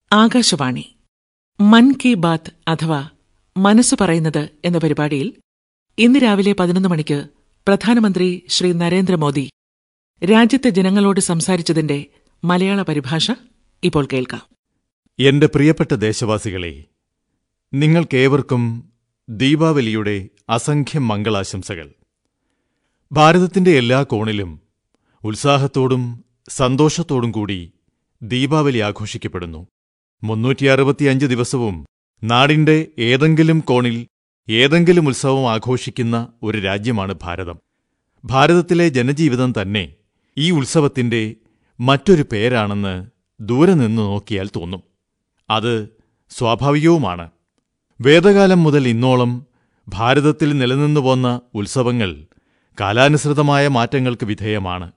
ആകാശവാണി മൻ കി ബാത്ത് അഥവാ മനസ്സ് പറയുന്നത് എന്ന പരിപാടിയിൽ ഇന്ന് രാവിലെ പതിനൊന്ന് മണിക്ക് പ്രധാനമന്ത്രി ശ്രീ നരേന്ദ്രമോദി രാജ്യത്തെ ജനങ്ങളോട് സംസാരിച്ചതിന്റെ മലയാള പരിഭാഷ ഇപ്പോൾ കേൾക്കാം എന്റെ പ്രിയപ്പെട്ട ദേശവാസികളെ നിങ്ങൾക്കേവർക്കും ദീപാവലിയുടെ അസംഖ്യം മംഗളാശംസകൾ ഭാരതത്തിന്റെ എല്ലാ കോണിലും ഉത്സാഹത്തോടും സന്തോഷത്തോടും കൂടി ദീപാവലി ആഘോഷിക്കപ്പെടുന്നു മുന്നൂറ്റി അറുപത്തിയഞ്ച് ദിവസവും നാടിന്റെ ഏതെങ്കിലും കോണിൽ ഏതെങ്കിലും ഉത്സവം ആഘോഷിക്കുന്ന ഒരു രാജ്യമാണ് ഭാരതം ഭാരതത്തിലെ ജനജീവിതം തന്നെ ഈ ഉത്സവത്തിന്റെ മറ്റൊരു പേരാണെന്ന് ദൂരെ നിന്ന് നോക്കിയാൽ തോന്നും അത് സ്വാഭാവികവുമാണ് വേദകാലം മുതൽ ഇന്നോളം ഭാരതത്തിൽ നിലനിന്നു പോന്ന ഉത്സവങ്ങൾ കാലാനുസൃതമായ മാറ്റങ്ങൾക്ക് വിധേയമാണ്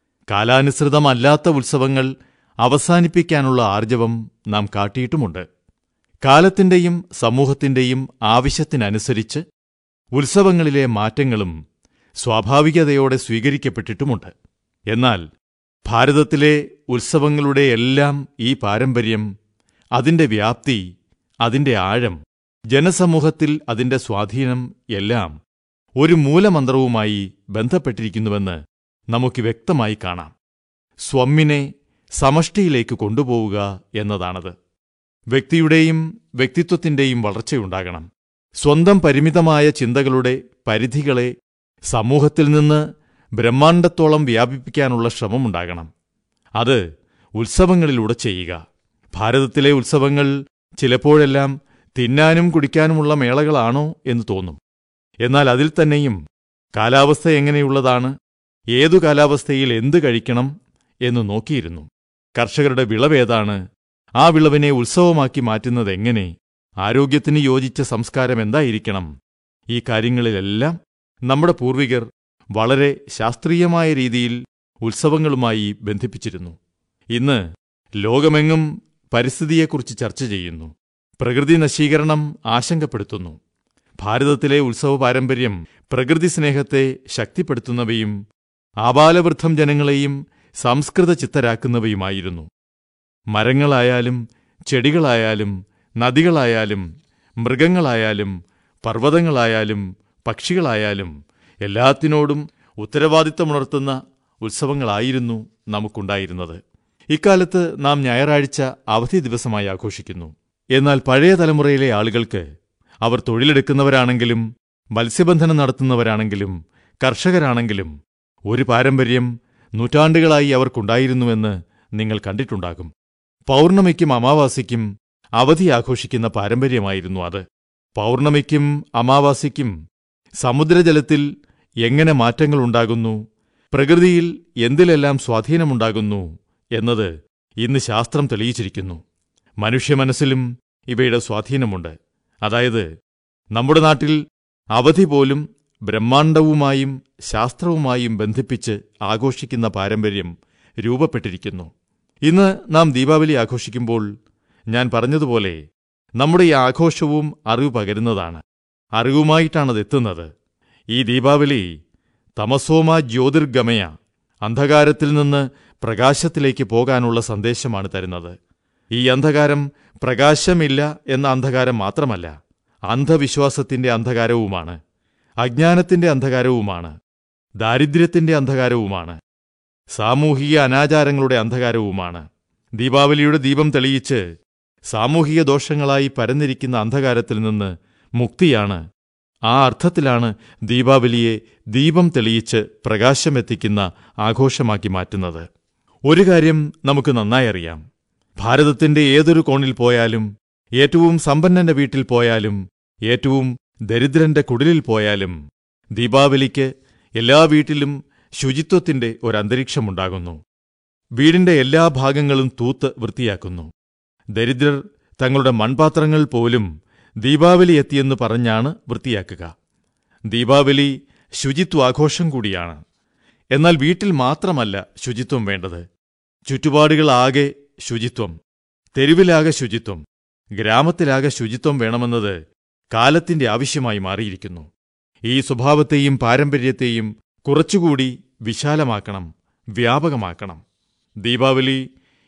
കാലാനുസൃതമല്ലാത്ത ഉത്സവങ്ങൾ അവസാനിപ്പിക്കാനുള്ള ആർജവം നാം കാട്ടിയിട്ടുമുണ്ട് കാലത്തിന്റെയും സമൂഹത്തിന്റെയും ആവശ്യത്തിനനുസരിച്ച് ഉത്സവങ്ങളിലെ മാറ്റങ്ങളും സ്വാഭാവികതയോടെ സ്വീകരിക്കപ്പെട്ടിട്ടുമുണ്ട് എന്നാൽ ഭാരതത്തിലെ ഉത്സവങ്ങളുടെ എല്ലാം ഈ പാരമ്പര്യം അതിന്റെ വ്യാപ്തി അതിന്റെ ആഴം ജനസമൂഹത്തിൽ അതിന്റെ സ്വാധീനം എല്ലാം ഒരു മൂലമന്ത്രവുമായി ബന്ധപ്പെട്ടിരിക്കുന്നുവെന്ന് നമുക്ക് വ്യക്തമായി കാണാം സ്വമ്മിനെ സമഷ്ടിയിലേക്ക് കൊണ്ടുപോവുക എന്നതാണത് വ്യക്തിയുടെയും വ്യക്തിത്വത്തിന്റെയും വളർച്ചയുണ്ടാകണം സ്വന്തം പരിമിതമായ ചിന്തകളുടെ പരിധികളെ സമൂഹത്തിൽ നിന്ന് ബ്രഹ്മാണ്ടത്തോളം വ്യാപിപ്പിക്കാനുള്ള ശ്രമമുണ്ടാകണം അത് ഉത്സവങ്ങളിലൂടെ ചെയ്യുക ഭാരതത്തിലെ ഉത്സവങ്ങൾ ചിലപ്പോഴെല്ലാം തിന്നാനും കുടിക്കാനുമുള്ള മേളകളാണോ എന്ന് തോന്നും എന്നാൽ അതിൽ തന്നെയും കാലാവസ്ഥ എങ്ങനെയുള്ളതാണ് ഏതു കാലാവസ്ഥയിൽ എന്തു കഴിക്കണം എന്ന് നോക്കിയിരുന്നു കർഷകരുടെ വിളവേതാണ് ആ വിളവിനെ ഉത്സവമാക്കി മാറ്റുന്നതെങ്ങനെ ആരോഗ്യത്തിന് യോജിച്ച സംസ്കാരം എന്തായിരിക്കണം ഈ കാര്യങ്ങളിലെല്ലാം നമ്മുടെ പൂർവികർ വളരെ ശാസ്ത്രീയമായ രീതിയിൽ ഉത്സവങ്ങളുമായി ബന്ധിപ്പിച്ചിരുന്നു ഇന്ന് ലോകമെങ്ങും പരിസ്ഥിതിയെക്കുറിച്ച് ചർച്ച ചെയ്യുന്നു പ്രകൃതി നശീകരണം ആശങ്കപ്പെടുത്തുന്നു ഭാരതത്തിലെ ഉത്സവ പാരമ്പര്യം പ്രകൃതി സ്നേഹത്തെ ശക്തിപ്പെടുത്തുന്നവയും ആബാലവൃദ്ധം ജനങ്ങളെയും സംസ്കൃത ചിത്തരാക്കുന്നവയുമായിരുന്നു മരങ്ങളായാലും ചെടികളായാലും നദികളായാലും മൃഗങ്ങളായാലും പർവ്വതങ്ങളായാലും പക്ഷികളായാലും എല്ലാത്തിനോടും ഉത്തരവാദിത്തമുണർത്തുന്ന ഉത്സവങ്ങളായിരുന്നു നമുക്കുണ്ടായിരുന്നത് ഇക്കാലത്ത് നാം ഞായറാഴ്ച അവധി ദിവസമായി ആഘോഷിക്കുന്നു എന്നാൽ പഴയ തലമുറയിലെ ആളുകൾക്ക് അവർ തൊഴിലെടുക്കുന്നവരാണെങ്കിലും മത്സ്യബന്ധനം നടത്തുന്നവരാണെങ്കിലും കർഷകരാണെങ്കിലും ഒരു പാരമ്പര്യം നൂറ്റാണ്ടുകളായി അവർക്കുണ്ടായിരുന്നുവെന്ന് നിങ്ങൾ കണ്ടിട്ടുണ്ടാകും പൗർണമിക്കും അമാവാസിക്കും അവധി ആഘോഷിക്കുന്ന പാരമ്പര്യമായിരുന്നു അത് പൗർണമിക്കും അമാവാസിക്കും സമുദ്രജലത്തിൽ എങ്ങനെ മാറ്റങ്ങളുണ്ടാകുന്നു പ്രകൃതിയിൽ എന്തിലെല്ലാം സ്വാധീനമുണ്ടാകുന്നു എന്നത് ഇന്ന് ശാസ്ത്രം തെളിയിച്ചിരിക്കുന്നു മനുഷ്യമനസ്സിലും ഇവയുടെ സ്വാധീനമുണ്ട് അതായത് നമ്മുടെ നാട്ടിൽ അവധി പോലും ബ്രഹ്മാണ്ടവുമായും ശാസ്ത്രവുമായും ബന്ധിപ്പിച്ച് ആഘോഷിക്കുന്ന പാരമ്പര്യം രൂപപ്പെട്ടിരിക്കുന്നു ഇന്ന് നാം ദീപാവലി ആഘോഷിക്കുമ്പോൾ ഞാൻ പറഞ്ഞതുപോലെ നമ്മുടെ ഈ ആഘോഷവും അറിവ് പകരുന്നതാണ് അറിവുമായിട്ടാണത് എത്തുന്നത് ഈ ദീപാവലി തമസോമ ജ്യോതിർഗമയ അന്ധകാരത്തിൽ നിന്ന് പ്രകാശത്തിലേക്ക് പോകാനുള്ള സന്ദേശമാണ് തരുന്നത് ഈ അന്ധകാരം പ്രകാശമില്ല എന്ന അന്ധകാരം മാത്രമല്ല അന്ധവിശ്വാസത്തിന്റെ അന്ധകാരവുമാണ് അജ്ഞാനത്തിന്റെ അന്ധകാരവുമാണ് ദാരിദ്ര്യത്തിന്റെ അന്ധകാരവുമാണ് സാമൂഹിക അനാചാരങ്ങളുടെ അന്ധകാരവുമാണ് ദീപാവലിയുടെ ദീപം തെളിയിച്ച് സാമൂഹിക ദോഷങ്ങളായി പരന്നിരിക്കുന്ന അന്ധകാരത്തിൽ നിന്ന് മുക്തിയാണ് ആ അർത്ഥത്തിലാണ് ദീപാവലിയെ ദീപം തെളിയിച്ച് പ്രകാശമെത്തിക്കുന്ന ആഘോഷമാക്കി മാറ്റുന്നത് ഒരു കാര്യം നമുക്ക് നന്നായി അറിയാം ഭാരതത്തിന്റെ ഏതൊരു കോണിൽ പോയാലും ഏറ്റവും സമ്പന്നന്റെ വീട്ടിൽ പോയാലും ഏറ്റവും ദരിദ്രന്റെ കുടിലിൽ പോയാലും ദീപാവലിക്ക് എല്ലാ വീട്ടിലും ശുചിത്വത്തിന്റെ ഒരന്തരീക്ഷമുണ്ടാകുന്നു വീടിന്റെ എല്ലാ ഭാഗങ്ങളും തൂത്ത് വൃത്തിയാക്കുന്നു ദരിദ്രർ തങ്ങളുടെ മൺപാത്രങ്ങൾ പോലും ദീപാവലി എത്തിയെന്ന് പറഞ്ഞാണ് വൃത്തിയാക്കുക ദീപാവലി ശുചിത്വാഘോഷം കൂടിയാണ് എന്നാൽ വീട്ടിൽ മാത്രമല്ല ശുചിത്വം വേണ്ടത് ചുറ്റുപാടുകളാകെ ശുചിത്വം തെരുവിലാകെ ശുചിത്വം ഗ്രാമത്തിലാകെ ശുചിത്വം വേണമെന്നത് കാലത്തിന്റെ ആവശ്യമായി മാറിയിരിക്കുന്നു ഈ സ്വഭാവത്തെയും പാരമ്പര്യത്തെയും കുറച്ചുകൂടി വിശാലമാക്കണം വ്യാപകമാക്കണം ദീപാവലി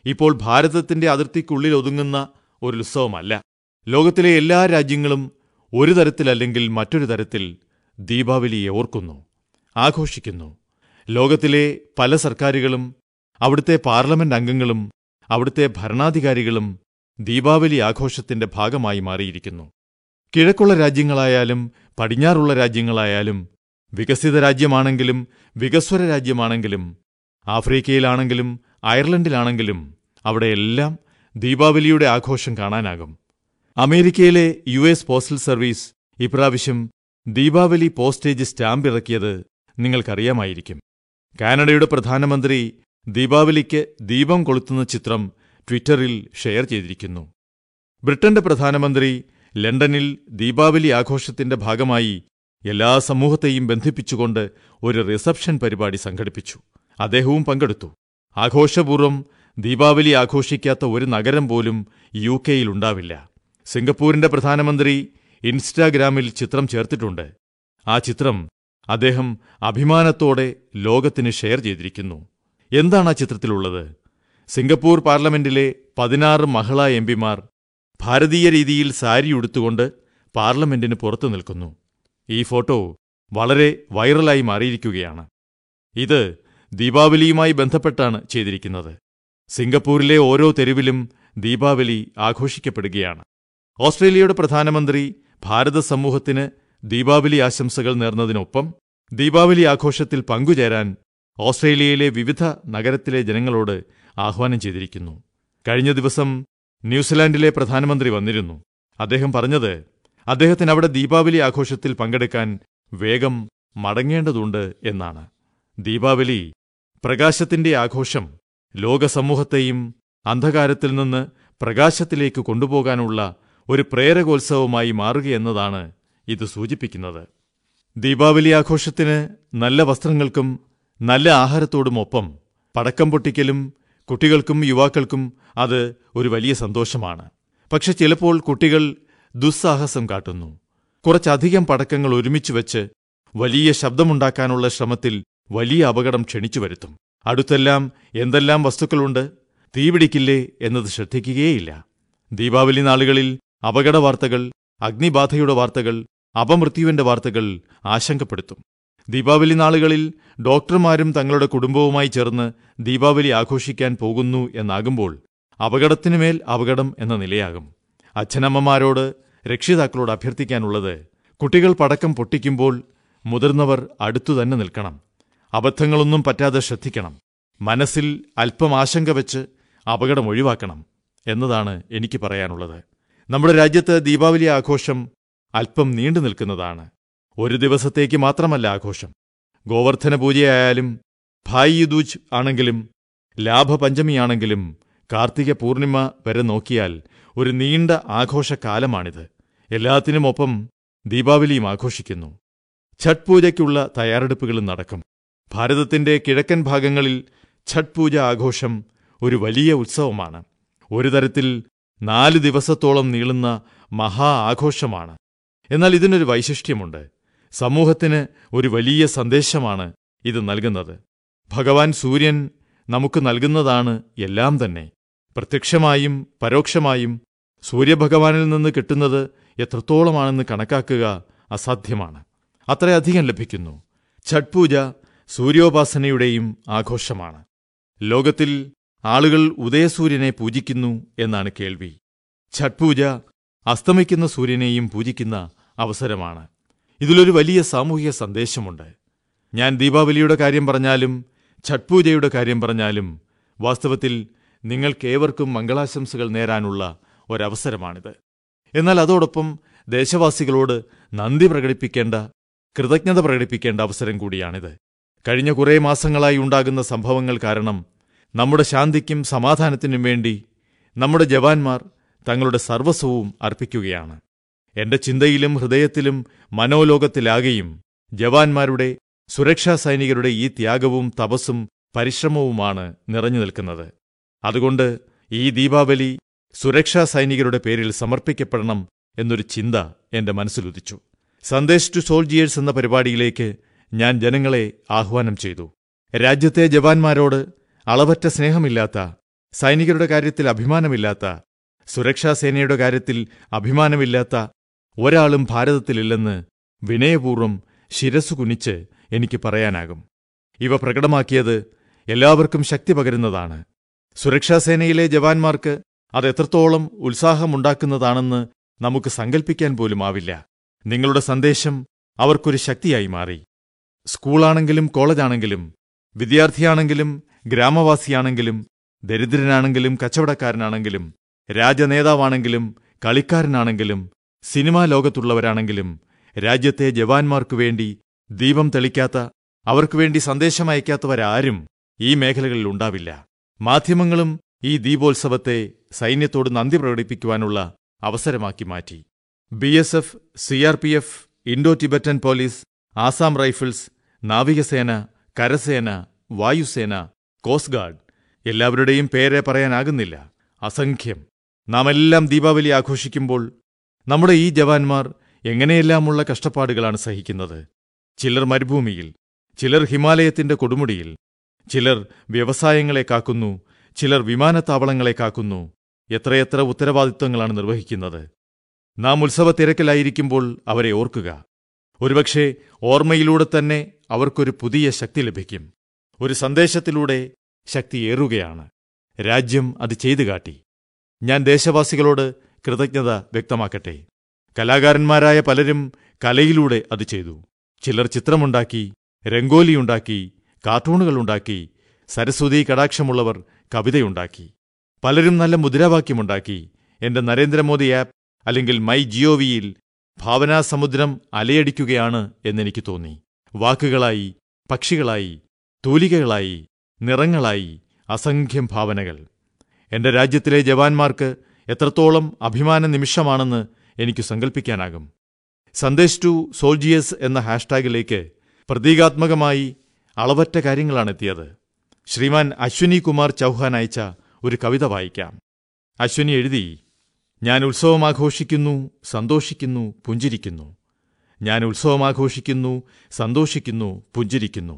ഇപ്പോൾ ഭാരതത്തിന്റെ അതിർത്തിക്കുള്ളിൽ ഒതുങ്ങുന്ന ഒരു ഉത്സവമല്ല ലോകത്തിലെ എല്ലാ രാജ്യങ്ങളും ഒരു തരത്തിലല്ലെങ്കിൽ മറ്റൊരു തരത്തിൽ ദീപാവലിയെ ഓർക്കുന്നു ആഘോഷിക്കുന്നു ലോകത്തിലെ പല സർക്കാരുകളും അവിടുത്തെ പാർലമെന്റ് അംഗങ്ങളും അവിടുത്തെ ഭരണാധികാരികളും ദീപാവലി ആഘോഷത്തിന്റെ ഭാഗമായി മാറിയിരിക്കുന്നു കിഴക്കുള്ള രാജ്യങ്ങളായാലും പടിഞ്ഞാറുള്ള രാജ്യങ്ങളായാലും വികസിത രാജ്യമാണെങ്കിലും വികസ്വര രാജ്യമാണെങ്കിലും ആഫ്രിക്കയിലാണെങ്കിലും അയർലൻഡിലാണെങ്കിലും അവിടെയെല്ലാം ദീപാവലിയുടെ ആഘോഷം കാണാനാകും അമേരിക്കയിലെ യു എസ് പോസ്റ്റൽ സർവീസ് ഇപ്രാവശ്യം ദീപാവലി പോസ്റ്റേജ് സ്റ്റാമ്പ് ഇറക്കിയത് നിങ്ങൾക്കറിയാമായിരിക്കും കാനഡയുടെ പ്രധാനമന്ത്രി ദീപാവലിക്ക് ദീപം കൊളുത്തുന്ന ചിത്രം ട്വിറ്ററിൽ ഷെയർ ചെയ്തിരിക്കുന്നു ബ്രിട്ടന്റെ പ്രധാനമന്ത്രി ലണ്ടനിൽ ദീപാവലി ആഘോഷത്തിന്റെ ഭാഗമായി എല്ലാ സമൂഹത്തെയും ബന്ധിപ്പിച്ചുകൊണ്ട് ഒരു റിസപ്ഷൻ പരിപാടി സംഘടിപ്പിച്ചു അദ്ദേഹവും പങ്കെടുത്തു ആഘോഷപൂർവ്വം ദീപാവലി ആഘോഷിക്കാത്ത ഒരു നഗരം പോലും യു കെയിലുണ്ടാവില്ല സിംഗപ്പൂരിന്റെ പ്രധാനമന്ത്രി ഇൻസ്റ്റാഗ്രാമിൽ ചിത്രം ചേർത്തിട്ടുണ്ട് ആ ചിത്രം അദ്ദേഹം അഭിമാനത്തോടെ ലോകത്തിന് ഷെയർ ചെയ്തിരിക്കുന്നു എന്താണ് ആ ചിത്രത്തിലുള്ളത് സിംഗപ്പൂർ പാർലമെന്റിലെ പതിനാറ് മഹിളാ എംപിമാർ ഭാരതീയ രീതിയിൽ സാരി ഉടുത്തുകൊണ്ട് പാർലമെന്റിന് പുറത്തു നിൽക്കുന്നു ഈ ഫോട്ടോ വളരെ വൈറലായി മാറിയിരിക്കുകയാണ് ഇത് ദീപാവലിയുമായി ബന്ധപ്പെട്ടാണ് ചെയ്തിരിക്കുന്നത് സിംഗപ്പൂരിലെ ഓരോ തെരുവിലും ദീപാവലി ആഘോഷിക്കപ്പെടുകയാണ് ഓസ്ട്രേലിയയുടെ പ്രധാനമന്ത്രി ഭാരത സമൂഹത്തിന് ദീപാവലി ആശംസകൾ നേർന്നതിനൊപ്പം ദീപാവലി ആഘോഷത്തിൽ പങ്കുചേരാൻ ഓസ്ട്രേലിയയിലെ വിവിധ നഗരത്തിലെ ജനങ്ങളോട് ആഹ്വാനം ചെയ്തിരിക്കുന്നു കഴിഞ്ഞ ദിവസം ന്യൂസിലാൻഡിലെ പ്രധാനമന്ത്രി വന്നിരുന്നു അദ്ദേഹം പറഞ്ഞത് അദ്ദേഹത്തിന് അവിടെ ദീപാവലി ആഘോഷത്തിൽ പങ്കെടുക്കാൻ വേഗം മടങ്ങേണ്ടതുണ്ട് എന്നാണ് ദീപാവലി പ്രകാശത്തിന്റെ ആഘോഷം ലോകസമൂഹത്തെയും അന്ധകാരത്തിൽ നിന്ന് പ്രകാശത്തിലേക്ക് കൊണ്ടുപോകാനുള്ള ഒരു പ്രേരകോത്സവമായി മാറുകയെന്നതാണ് ഇത് സൂചിപ്പിക്കുന്നത് ദീപാവലി ആഘോഷത്തിന് നല്ല വസ്ത്രങ്ങൾക്കും നല്ല ആഹാരത്തോടുമൊപ്പം പടക്കം പൊട്ടിക്കലും കുട്ടികൾക്കും യുവാക്കൾക്കും അത് ഒരു വലിയ സന്തോഷമാണ് പക്ഷെ ചിലപ്പോൾ കുട്ടികൾ ദുസ്സാഹസം കാട്ടുന്നു കുറച്ചധികം പടക്കങ്ങൾ ഒരുമിച്ച് വെച്ച് വലിയ ശബ്ദമുണ്ടാക്കാനുള്ള ശ്രമത്തിൽ വലിയ അപകടം ക്ഷണിച്ചു വരുത്തും അടുത്തെല്ലാം എന്തെല്ലാം വസ്തുക്കളുണ്ട് തീപിടിക്കില്ലേ എന്നത് ശ്രദ്ധിക്കുകയേയില്ല ദീപാവലി നാളുകളിൽ അപകട വാർത്തകൾ അഗ്നിബാധയുടെ വാർത്തകൾ അപമൃത്യുവിന്റെ വാർത്തകൾ ആശങ്കപ്പെടുത്തും ദീപാവലി നാളുകളിൽ ഡോക്ടർമാരും തങ്ങളുടെ കുടുംബവുമായി ചേർന്ന് ദീപാവലി ആഘോഷിക്കാൻ പോകുന്നു എന്നാകുമ്പോൾ അപകടത്തിനുമേൽ അപകടം എന്ന നിലയാകും അച്ഛനമ്മമാരോട് രക്ഷിതാക്കളോട് അഭ്യർത്ഥിക്കാനുള്ളത് കുട്ടികൾ പടക്കം പൊട്ടിക്കുമ്പോൾ മുതിർന്നവർ അടുത്തുതന്നെ നിൽക്കണം അബദ്ധങ്ങളൊന്നും പറ്റാതെ ശ്രദ്ധിക്കണം മനസ്സിൽ അല്പം ആശങ്ക വെച്ച് അപകടം ഒഴിവാക്കണം എന്നതാണ് എനിക്ക് പറയാനുള്ളത് നമ്മുടെ രാജ്യത്ത് ദീപാവലി ആഘോഷം അല്പം നീണ്ടു നിൽക്കുന്നതാണ് ഒരു ദിവസത്തേക്ക് മാത്രമല്ല ആഘോഷം ഗോവർദ്ധന പൂജയായാലും ഭായി ദൂജ് ആണെങ്കിലും ലാഭപഞ്ചമിയാണെങ്കിലും കാർത്തിക പൂർണിമ വരെ നോക്കിയാൽ ഒരു നീണ്ട ആഘോഷക്കാലമാണിത് എല്ലാത്തിനുമൊപ്പം ദീപാവലിയും ആഘോഷിക്കുന്നു ഛഠ് പൂജയ്ക്കുള്ള തയ്യാറെടുപ്പുകളും നടക്കും ഭാരതത്തിന്റെ കിഴക്കൻ ഭാഗങ്ങളിൽ ഛഠ് പൂജ ആഘോഷം ഒരു വലിയ ഉത്സവമാണ് ഒരു തരത്തിൽ നാല് ദിവസത്തോളം നീളുന്ന മഹാ ആഘോഷമാണ് എന്നാൽ ഇതിനൊരു വൈശിഷ്ട്യമുണ്ട് സമൂഹത്തിന് ഒരു വലിയ സന്ദേശമാണ് ഇത് നൽകുന്നത് ഭഗവാൻ സൂര്യൻ നമുക്ക് നൽകുന്നതാണ് എല്ലാം തന്നെ പ്രത്യക്ഷമായും പരോക്ഷമായും സൂര്യഭഗവാനിൽ നിന്ന് കിട്ടുന്നത് എത്രത്തോളമാണെന്ന് കണക്കാക്കുക അസാധ്യമാണ് അത്രയധികം ലഭിക്കുന്നു ഛഠ് പൂജ സൂര്യോപാസനയുടെയും ആഘോഷമാണ് ലോകത്തിൽ ആളുകൾ ഉദയസൂര്യനെ പൂജിക്കുന്നു എന്നാണ് കേൾവി ഛഠ് പൂജ അസ്തമിക്കുന്ന സൂര്യനെയും പൂജിക്കുന്ന അവസരമാണ് ഇതിലൊരു വലിയ സാമൂഹിക സന്ദേശമുണ്ട് ഞാൻ ദീപാവലിയുടെ കാര്യം പറഞ്ഞാലും ഛഠ് പൂജയുടെ കാര്യം പറഞ്ഞാലും വാസ്തവത്തിൽ നിങ്ങൾക്കേവർക്കും മംഗളാശംസകൾ നേരാനുള്ള ഒരവസരമാണിത് എന്നാൽ അതോടൊപ്പം ദേശവാസികളോട് നന്ദി പ്രകടിപ്പിക്കേണ്ട കൃതജ്ഞത പ്രകടിപ്പിക്കേണ്ട അവസരം കൂടിയാണിത് കഴിഞ്ഞ കുറേ മാസങ്ങളായി ഉണ്ടാകുന്ന സംഭവങ്ങൾ കാരണം നമ്മുടെ ശാന്തിക്കും സമാധാനത്തിനും വേണ്ടി നമ്മുടെ ജവാന്മാർ തങ്ങളുടെ സർവസ്വവും അർപ്പിക്കുകയാണ് എന്റെ ചിന്തയിലും ഹൃദയത്തിലും മനോലോകത്തിലാകെയും ജവാന്മാരുടെ സുരക്ഷാ സൈനികരുടെ ഈ ത്യാഗവും തപസ്സും പരിശ്രമവുമാണ് നിറഞ്ഞു നിൽക്കുന്നത് അതുകൊണ്ട് ഈ ദീപാവലി സുരക്ഷാ സൈനികരുടെ പേരിൽ സമർപ്പിക്കപ്പെടണം എന്നൊരു ചിന്ത എന്റെ മനസ്സിലുദിച്ചു സന്ദേശ് ടു സോൾജിയേഴ്സ് എന്ന പരിപാടിയിലേക്ക് ഞാൻ ജനങ്ങളെ ആഹ്വാനം ചെയ്തു രാജ്യത്തെ ജവാന്മാരോട് അളവറ്റ സ്നേഹമില്ലാത്ത സൈനികരുടെ കാര്യത്തിൽ അഭിമാനമില്ലാത്ത സുരക്ഷാസേനയുടെ കാര്യത്തിൽ അഭിമാനമില്ലാത്ത ഒരാളും ഭാരതത്തിലില്ലെന്ന് വിനയപൂർവ്വം ശിരസു കുനിച്ച് എനിക്ക് പറയാനാകും ഇവ പ്രകടമാക്കിയത് എല്ലാവർക്കും ശക്തി പകരുന്നതാണ് സുരക്ഷാസേനയിലെ ജവാന്മാർക്ക് അത് എത്രത്തോളം ഉത്സാഹമുണ്ടാക്കുന്നതാണെന്ന് നമുക്ക് സങ്കൽപ്പിക്കാൻ പോലുമാവില്ല നിങ്ങളുടെ സന്ദേശം അവർക്കൊരു ശക്തിയായി മാറി സ്കൂളാണെങ്കിലും കോളേജാണെങ്കിലും വിദ്യാർത്ഥിയാണെങ്കിലും ഗ്രാമവാസിയാണെങ്കിലും ദരിദ്രനാണെങ്കിലും കച്ചവടക്കാരനാണെങ്കിലും രാജനേതാവാണെങ്കിലും കളിക്കാരനാണെങ്കിലും സിനിമാ ലോകത്തുള്ളവരാണെങ്കിലും രാജ്യത്തെ ജവാന്മാർക്കു വേണ്ടി ദീപം തെളിക്കാത്ത അവർക്കു വേണ്ടി സന്ദേശമയക്കാത്തവരാരും ഈ മേഖലകളിൽ ഉണ്ടാവില്ല മാധ്യമങ്ങളും ഈ ദീപോത്സവത്തെ സൈന്യത്തോട് നന്ദി പ്രകടിപ്പിക്കുവാനുള്ള അവസരമാക്കി മാറ്റി B S F C R P F Indo Tibetan police Assam rifles നാവികസേന കരസേന വായുസേന കോസ്റ്റ് ഗാർഡ് എല്ലാവരുടെയും പേരെ പറയാനാകുന്നില്ല അസംഖ്യം നാം എല്ലാം ദീപാവലി ആഘോഷിക്കുമ്പോൾ നമ്മുടെ ഈ ജവാന്മാർ എങ്ങനെയെല്ലാമുള്ള കഷ്ടപ്പാടുകളാണ് സഹിക്കുന്നത് ചിലർ മരുഭൂമിയിൽ ചിലർ ഹിമാലയത്തിന്റെ കൊടുമുടിയിൽ ചിലർ വ്യവസായങ്ങളെ കാക്കുന്നു ചിലർ വിമാനത്താവളങ്ങളെ കാക്കുന്നു എത്രയെത്ര ഉത്തരവാദിത്വങ്ങളാണ് നിർവഹിക്കുന്നത് നാം ഉത്സവ തിരക്കിലായിരിക്കുമ്പോൾ അവരെ ഓർക്കുക ഒരുപക്ഷെ ഓർമ്മയിലൂടെ തന്നെ അവർക്കൊരു പുതിയ ശക്തി ലഭിക്കും ഒരു സന്ദേശത്തിലൂടെ ശക്തിയേറുകയാണ് രാജ്യം അത് ചെയ്തു കാട്ടി ഞാൻ ദേശവാസികളോട് കൃതജ്ഞത വ്യക്തമാക്കട്ടെ കലാകാരന്മാരായ പലരും കലയിലൂടെ അത് ചെയ്തു ചിലർ ചിത്രമുണ്ടാക്കി രംഗോലിയുണ്ടാക്കി കാർട്ടൂണുകളുണ്ടാക്കി സരസ്വതി കടാക്ഷമുള്ളവർ കവിതയുണ്ടാക്കി പലരും നല്ല മുദ്രാവാക്യമുണ്ടാക്കി എന്റെ നരേന്ദ്രമോദി ആപ്പ് അല്ലെങ്കിൽ മൈ ജിഒവിയിൽ ഭാവനാസമുദ്രം അലയടിക്കുകയാണ് എന്നെനിക്ക് തോന്നി വാക്കുകളായി പക്ഷികളായി തൂലികകളായി നിറങ്ങളായി അസംഖ്യം ഭാവനകൾ എന്റെ രാജ്യത്തിലെ ജവാന്മാർക്ക് എത്രത്തോളം അഭിമാന നിമിഷമാണെന്ന് എനിക്ക് സങ്കല്പിക്കാനാകും സന്ദേശ് ടു സോൾജിയേഴ്സ് എന്ന ഹാഷ്ടാഗിലേക്ക് പ്രതീകാത്മകമായി അളവറ്റ കാര്യങ്ങളാണെത്തിയത് ശ്രീമാൻ അശ്വിനി കുമാർ ചൗഹാൻ അയച്ച ഒരു കവിത വായിക്കാം അശ്വിനി എഴുതി ഞാൻ ഉത്സവമാഘോഷിക്കുന്നു സന്തോഷിക്കുന്നു പുഞ്ചിരിക്കുന്നു ഞാൻ ഉത്സവമാഘോഷിക്കുന്നു സന്തോഷിക്കുന്നു പുഞ്ചിരിക്കുന്നു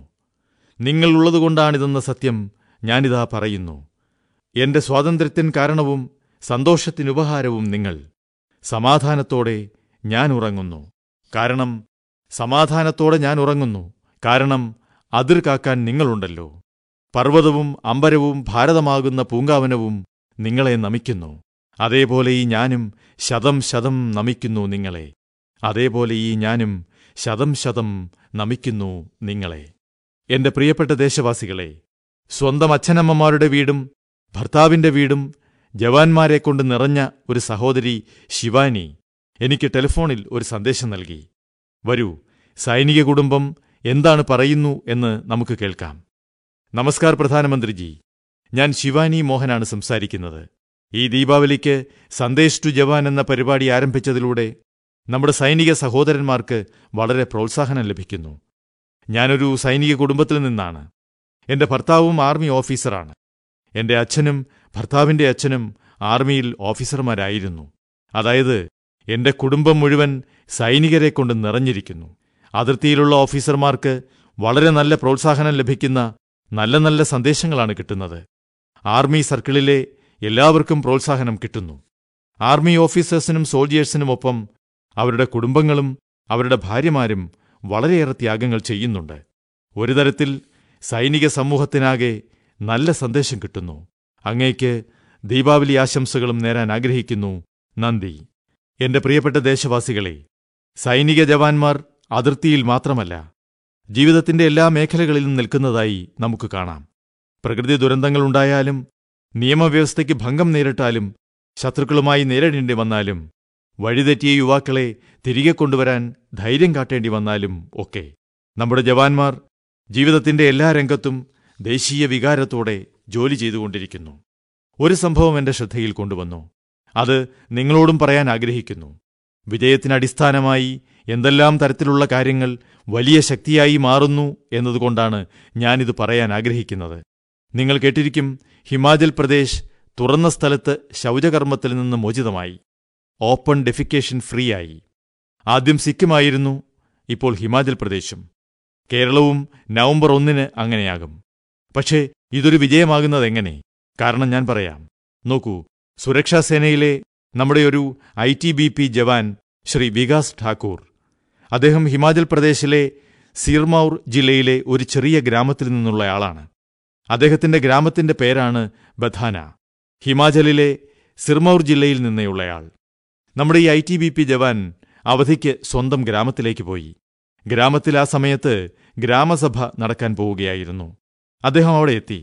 നിങ്ങളുള്ളതുകൊണ്ടാണിതെന്ന സത്യം ഞാനിതാ പറയുന്നു എന്റെ സ്വാതന്ത്ര്യത്തിൻ കാരണവും സന്തോഷത്തിനുപഹാരവും നിങ്ങൾ സമാധാനത്തോടെ ഞാൻ ഉറങ്ങുന്നു കാരണം സമാധാനത്തോടെ ഞാൻ ഉറങ്ങുന്നു കാരണം അതിർ കാക്കാൻ നിങ്ങളുണ്ടല്ലോ പർവ്വതവും അമ്പരവും ഭാരതമാകുന്ന പൂങ്കാവനവും നിങ്ങളെ നമിക്കുന്നു അതേപോലെ ഈ ഞാനും ശതം ശതം നമിക്കുന്നു നിങ്ങളെ അതേപോലെ ഈ ഞാനും ശതം ശതം നമിക്കുന്നു നിങ്ങളെ എന്റെ പ്രിയപ്പെട്ട ദേശവാസികളെ സ്വന്തം അച്ഛനമ്മമാരുടെ വീടും ഭർത്താവിന്റെ വീടും ജവാന്മാരെക്കൊണ്ട് നിറഞ്ഞ ഒരു സഹോദരി ശിവാനി എനിക്ക് ടെലിഫോണിൽ ഒരു സന്ദേശം നൽകി വരൂ സൈനിക കുടുംബം എന്താണ് പറയുന്നു എന്ന് നമുക്ക് കേൾക്കാം നമസ്കാർ പ്രധാനമന്ത്രിജി ഞാൻ ശിവാനി മോഹനാണ് സംസാരിക്കുന്നത് ഈ ദീപാവലിക്ക് സന്ദേശ് ടു ജവാൻ എന്ന പരിപാടി ആരംഭിച്ചതിലൂടെ നമ്മുടെ സൈനിക സഹോദരന്മാർക്ക് വളരെ പ്രോത്സാഹനം ലഭിക്കുന്നു ഞാനൊരു സൈനിക കുടുംബത്തിൽ നിന്നാണ് എന്റെ ഭർത്താവും ആർമി ഓഫീസറാണ് എന്റെ അച്ഛനും ഭർത്താവിന്റെ അച്ഛനും ആർമിയിൽ ഓഫീസർമാരായിരുന്നു അതായത് എന്റെ കുടുംബം മുഴുവൻ സൈനികരെ കൊണ്ട് നിറഞ്ഞിരിക്കുന്നു അതിർത്തിയിലുള്ള ഓഫീസർമാർക്ക് വളരെ നല്ല പ്രോത്സാഹനം ലഭിക്കുന്ന നല്ല നല്ല സന്ദേശങ്ങളാണ് കിട്ടുന്നത് ആർമി സർക്കിളിലെ എല്ലാവർക്കും പ്രോത്സാഹനം കിട്ടുന്നു ആർമി ഓഫീസേഴ്സിനും സോൾജിയേഴ്സിനുമൊപ്പം അവരുടെ കുടുംബങ്ങളും അവരുടെ ഭാര്യമാരും വളരെയേറെ ത്യാഗങ്ങൾ ചെയ്യുന്നുണ്ട് ഒരു തരത്തിൽ സൈനിക സമൂഹത്തിനാകെ നല്ല സന്ദേശം കിട്ടുന്നു അങ്ങേക്ക് ദീപാവലി ആശംസകളും നേരാൻ ആഗ്രഹിക്കുന്നു നന്ദി എന്റെ പ്രിയപ്പെട്ട ദേശവാസികളെ സൈനിക ജവാന്മാർ അതിർത്തിയിൽ മാത്രമല്ല ജീവിതത്തിന്റെ എല്ലാ മേഖലകളിലും നിൽക്കുന്നതായി നമുക്ക് കാണാം പ്രകൃതി ദുരന്തങ്ങളുണ്ടായാലും നിയമവ്യവസ്ഥയ്ക്ക് ഭംഗം നേരിട്ടാലും ശത്രുക്കളുമായി നേരിടേണ്ടി വന്നാലും വഴിതെറ്റിയ യുവാക്കളെ തിരികെ കൊണ്ടുവരാൻ ധൈര്യം കാട്ടേണ്ടി വന്നാലും ഒക്കെ നമ്മുടെ ജവാന്മാർ ജീവിതത്തിന്റെ എല്ലാ രംഗത്തും ദേശീയ വികാരത്തോടെ ജോലി ചെയ്തുകൊണ്ടിരിക്കുന്നു ഒരു സംഭവം എന്റെ ശ്രദ്ധയിൽ കൊണ്ടുവന്നു അത് നിങ്ങളോടും പറയാൻ ആഗ്രഹിക്കുന്നു വിജയത്തിനടിസ്ഥാനമായി എന്തെല്ലാം തരത്തിലുള്ള കാര്യങ്ങൾ വലിയ ശക്തിയായി മാറുന്നു എന്നതുകൊണ്ടാണ് ഞാനിത് പറയാൻ ആഗ്രഹിക്കുന്നത് നിങ്ങൾ കേട്ടിരിക്കും ഹിമാചൽ പ്രദേശ് തുറന്ന സ്ഥലത്ത് ശൗചകർമ്മത്തിൽ നിന്ന് മോചിതമായി ഓപ്പൺ ഡെഫിക്കേഷൻ ഫ്രീ ആയി ആദ്യം സിക്കിമായിരുന്നു ഇപ്പോൾ ഹിമാചൽ പ്രദേശും കേരളവും നവംബർ ഒന്നിന് അങ്ങനെയാകും പക്ഷേ ഇതൊരു വിജയമാകുന്നതെങ്ങനെ കാരണം ഞാൻ പറയാം നോക്കൂ സുരക്ഷാസേനയിലെ നമ്മുടെ ഒരു I T B P jawan Shri Vikas Thakur അദ്ദേഹം ഹിമാചൽ പ്രദേശിലെ സീർമൌർ ജില്ലയിലെ ഒരു ചെറിയ ഗ്രാമത്തിൽ നിന്നുള്ളയാളാണ് അദ്ദേഹത്തിന്റെ ഗ്രാമത്തിന്റെ പേരാണ് ബഥാന ഹിമാചലിലെ സിർമൌർ ജില്ലയിൽ നിന്നെയുള്ളയാൾ നമ്മുടെ ഈ I T B P jawan അവധിക്ക് സ്വന്തം ഗ്രാമത്തിലേക്ക് പോയി ഗ്രാമത്തിൽ ആ സമയത്ത് ഗ്രാമസഭ നടക്കാൻ പോവുകയായിരുന്നു അദ്ദേഹം അവിടെ എത്തി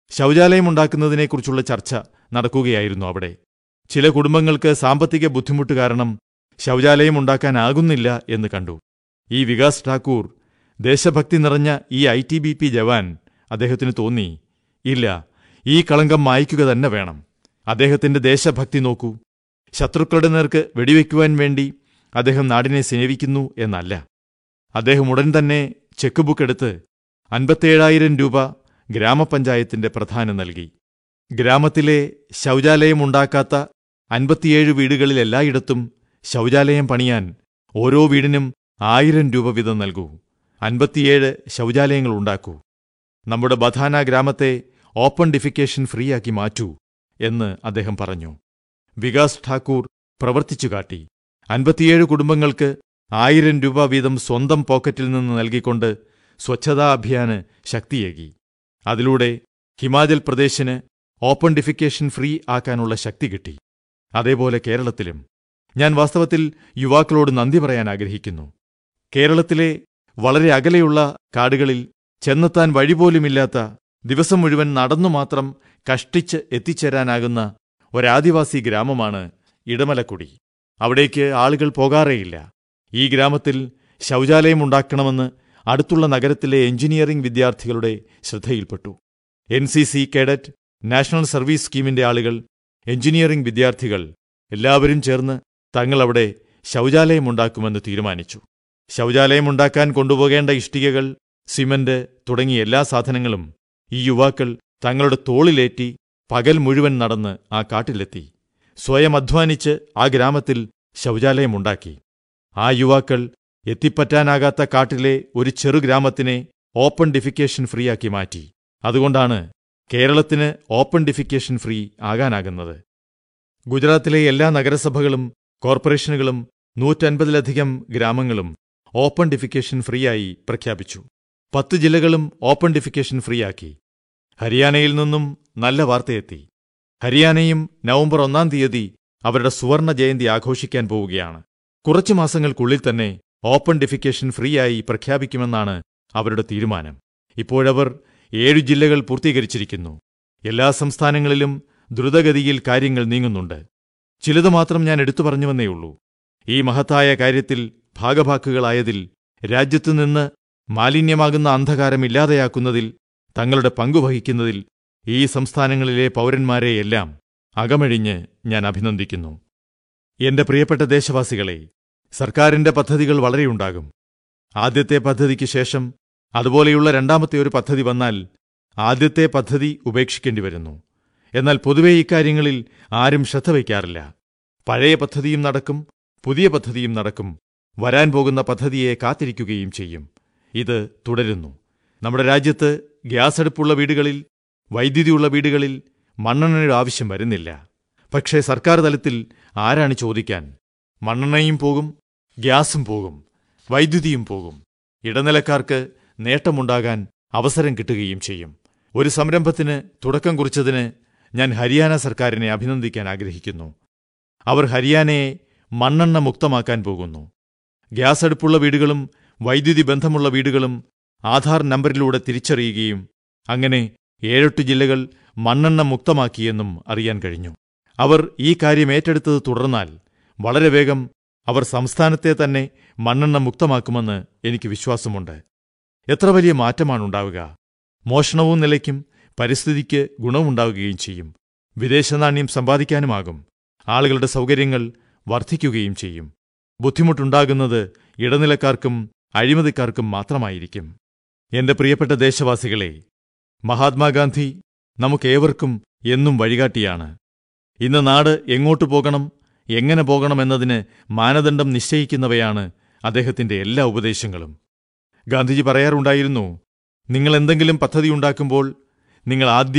ശൗചാലയമുണ്ടാക്കുന്നതിനെക്കുറിച്ചുള്ള ചർച്ച നടക്കുകയായിരുന്നു അവിടെ ചില കുടുംബങ്ങൾക്ക് സാമ്പത്തിക ബുദ്ധിമുട്ട് കാരണം ശൗചാലയം ഉണ്ടാക്കാനാകുന്നില്ല എന്ന് കണ്ടു ഈ വികാസ് ഠാക്കൂർ ദേശഭക്തി നിറഞ്ഞ ഈ I T B P jawan അദ്ദേഹത്തിന് തോന്നി ഇല്ല ഈ കളങ്കം മായ്ക്കുക തന്നെ വേണം അദ്ദേഹത്തിന്റെ ദേശഭക്തി നോക്കൂ ശത്രുക്കളുടെ നേർക്ക് വെടിവെക്കുവാൻ വേണ്ടി അദ്ദേഹം നാടിനെ സ്നേഹിക്കുന്നു എന്നല്ല അദ്ദേഹം ഉടൻ തന്നെ ചെക്ക് ബുക്ക് എടുത്ത് അൻപത്തേഴായിരം രൂപ ഗ്രാമപഞ്ചായത്തിന്റെ പ്രധാനം നൽകി ഗ്രാമത്തിലെ ശൗചാലയമുണ്ടാക്കാത്ത അൻപത്തിയേഴ് വീടുകളിൽ എല്ലായിടത്തും ശൗചാലയം പണിയാൻ ഓരോ വീടിനും ആയിരം രൂപ വീതം നൽകൂ അൻപത്തിയേഴ് ശൗചാലയങ്ങൾ ഉണ്ടാക്കൂ നമ്മുടെ ബഥാന ഗ്രാമത്തെ ഓപ്പൺ ഡിഫിക്കേഷൻ ഫ്രീ ആക്കി മാറ്റൂ എന്ന് അദ്ദേഹം പറഞ്ഞു വികാസ് ഠാക്കൂർ പ്രവർത്തിച്ചു കാട്ടി അൻപത്തിയേഴ് കുടുംബങ്ങൾക്ക് ആയിരം രൂപ വീതം സ്വന്തം പോക്കറ്റിൽ നിന്ന് നൽകിക്കൊണ്ട് സ്വച്ഛതാ അഭിയാന് ശക്തിയേകി അതിലൂടെ ഹിമാചൽ പ്രദേശിന് ഓപ്പൺ ഡിഫിക്കേഷൻ ഫ്രീ ആക്കാനുള്ള ശക്തി കിട്ടി അതേപോലെ കേരളത്തിലും ഞാൻ വാസ്തവത്തിൽ യുവാക്കളോട് നന്ദി പറയാൻ ആഗ്രഹിക്കുന്നു കേരളത്തിലെ വളരെ അകലെയുള്ള കാടുകളിൽ ചെന്നെത്താൻ വഴിപോലുമില്ലാത്ത ദിവസം മുഴുവൻ നടന്നു മാത്രം കഷ്ടിച്ച് എത്തിച്ചേരാനാകുന്ന ഒരാദിവാസി ഗ്രാമമാണ് ഇടമലക്കുടി അവിടേക്ക് ആളുകൾ പോകാറേയില്ല ഈ ഗ്രാമത്തിൽ ശൗചാലയമുണ്ടാക്കണമെന്ന് അടുത്തുള്ള നഗരത്തിലെ എഞ്ചിനീയറിംഗ് വിദ്യാർത്ഥികളുടെ ശ്രദ്ധയിൽപ്പെട്ടു N C C cadet national service സ്കീമിന്റെ ആളുകൾ എഞ്ചിനീയറിംഗ് വിദ്യാർത്ഥികൾ എല്ലാവരും ചേർന്ന് തങ്ങളവിടെ ശൗചാലയമുണ്ടാക്കുമെന്ന് തീരുമാനിച്ചു ശൗചാലയമുണ്ടാക്കാൻ കൊണ്ടുപോകേണ്ട ഇഷ്ടികകൾ സിമന്റ് തുടങ്ങിയ എല്ലാ സാധനങ്ങളും ഈ യുവാക്കൾ തങ്ങളുടെ തോളിലേറ്റി പകൽ മുഴുവൻ നടന്ന് ആ കാട്ടിലെത്തി സ്വയം അധ്വാനിച്ച് ആ ഗ്രാമത്തിൽ ശൗചാലയമുണ്ടാക്കി ആ യുവാക്കൾ എത്തിപ്പറ്റാനാകാത്ത കാട്ടിലെ ഒരു ചെറുഗ്രാമത്തിനെ ഓപ്പൺ ഡിഫിക്കേഷൻ ഫ്രീ ആക്കി മാറ്റി അതുകൊണ്ടാണ് കേരളത്തിന് ഓപ്പൺ ഡിഫിക്കേഷൻ ഫ്രീ ആകാനാകുന്നത് ഗുജറാത്തിലെ എല്ലാ നഗരസഭകളും കോർപ്പറേഷനുകളും നൂറ്റൻപതിലധികം ഗ്രാമങ്ങളും ഓപ്പൺ ഡിഫിക്കേഷൻ ഫ്രീ ആയി പ്രഖ്യാപിച്ചു പത്ത് ജില്ലകളും ഓപ്പൺ ഡിഫിക്കേഷൻ ഫ്രീ ആക്കി ഹരിയാനയിൽ നിന്നും നല്ല വാർത്തയെത്തി ഹരിയാനയും നവംബർ ഒന്നാം തീയതി അവരുടെ സുവർണ ജയന്തി ആഘോഷിക്കാൻ പോവുകയാണ് കുറച്ചു മാസങ്ങൾക്കുള്ളിൽ തന്നെ ഓപ്പൺ ഡിഫിക്കേഷൻ ഫ്രീ ആയി പ്രഖ്യാപിക്കുമെന്നാണ് അവരുടെ തീരുമാനം ഇപ്പോഴവർ ഏഴു ജില്ലകൾ പൂർത്തീകരിച്ചിരിക്കുന്നു എല്ലാ സംസ്ഥാനങ്ങളിലും ദ്രുതഗതിയിൽ കാര്യങ്ങൾ നീങ്ങുന്നുണ്ട് ചിലത് മാത്രം ഞാൻ എടുത്തു പറഞ്ഞുവെന്നേയുള്ളൂ ഈ മഹത്തായ കാര്യത്തിൽ ഭാഗഭാക്കുകളായതിൽ രാജ്യത്തുനിന്ന് മാലിന്യമാകുന്ന അന്ധകാരം ഇല്ലാതെയാക്കുന്നതിൽ തങ്ങളുടെ പങ്കുവഹിക്കുന്നതിൽ ഈ സംസ്ഥാനങ്ങളിലെ പൗരന്മാരെയെല്ലാം അകമഴിഞ്ഞ് ഞാൻ അഭിനന്ദിക്കുന്നു എന്റെ പ്രിയപ്പെട്ട ദേശവാസികളെ സർക്കാരിന്റെ പദ്ധതികൾ വളരെയുണ്ടാകും ആദ്യത്തെ പദ്ധതിക്ക് ശേഷം അതുപോലെയുള്ള രണ്ടാമത്തെ ഒരു പദ്ധതി വന്നാൽ ആദ്യത്തെ പദ്ധതി ഉപേക്ഷിക്കേണ്ടി വരുന്നു എന്നാൽ പൊതുവെ ഇക്കാര്യങ്ങളിൽ ആരും ശ്രദ്ധ വയ്ക്കാറില്ല പഴയ പദ്ധതിയും നടക്കും പുതിയ പദ്ധതിയും നടക്കും വരാൻ പോകുന്ന പദ്ധതിയെ കാത്തിരിക്കുകയും ചെയ്യും ഇത് തുടരുന്നു നമ്മുടെ രാജ്യത്ത് ഗ്യാസ് അടുപ്പുള്ള വീടുകളിൽ വൈദ്യുതിയുള്ള വീടുകളിൽ മണ്ണെണ്ണയുടെ ആവശ്യം വരുന്നില്ല പക്ഷേ സർക്കാർ തലത്തിൽ ആരാണ് ചോദിക്കാൻ മണ്ണെണ്ണയും പോകും ഗ്യാസും പോകും വൈദ്യുതിയും പോകും ഇടനിലക്കാർക്ക് നേട്ടമുണ്ടാകാൻ അവസരം കിട്ടുകയും ചെയ്യും ഒരു സംരംഭത്തിന് തുടക്കം കുറിച്ചതിന് ഞാൻ ഹരിയാന സർക്കാരിനെ അഭിനന്ദിക്കാൻ ആഗ്രഹിക്കുന്നു അവർ ഹരിയാനയെ മണ്ണെണ്ണ മുക്തമാക്കാൻ പോകുന്നു ഗ്യാസ് അടുപ്പുള്ള വീടുകളും വൈദ്യുതി ബന്ധമുള്ള വീടുകളും ആധാർ നമ്പരിലൂടെ തിരിച്ചറിയുകയും അങ്ങനെ ഏഴെട്ട് ജില്ലകൾ മണ്ണെണ്ണ മുക്തമാക്കിയെന്നും അറിയാൻ കഴിഞ്ഞു അവർ ഈ കാര്യം ഏറ്റെടുത്തത് തുടർന്നാൽ വളരെ വേഗം അവർ സംസ്ഥാനത്തെ തന്നെ മണ്ണെണ്ണ മുക്തമാക്കുമെന്ന് എനിക്ക് വിശ്വാസമുണ്ട് എത്ര വലിയ മാറ്റമാണുണ്ടാവുക മോഷണവും നിലയ്ക്കും പരിസ്ഥിതിക്ക് ഗുണമുണ്ടാവുകയും ചെയ്യും വിദേശനാണ്യം സമ്പാദിക്കാനുമാകും ആളുകളുടെ സൗകര്യങ്ങൾ വർദ്ധിക്കുകയും ചെയ്യും ബുദ്ധിമുട്ടുണ്ടാകുന്നത് ഇടനിലക്കാർക്കും അഴിമതിക്കാർക്കും മാത്രമായിരിക്കും എന്റെ പ്രിയപ്പെട്ട ദേശവാസികളെ മഹാത്മാഗാന്ധി നമുക്കേവർക്കും എന്നും വഴികാട്ടിയാണ് ഇന്ന് നാട് എങ്ങോട്ടു പോകണം എങ്ങനെ പോകണമെന്നതിന് മാനദണ്ഡം നിശ്ചയിക്കുന്നവയാണ് അദ്ദേഹത്തിന്റെ എല്ലാ ഉപദേശങ്ങളും ഗാന്ധിജി പറയാറുണ്ടായിരുന്നു നിങ്ങൾ എന്തെങ്കിലും പദ്ധതിയുണ്ടാക്കുമ്പോൾ നിങ്ങൾ ആദ്യം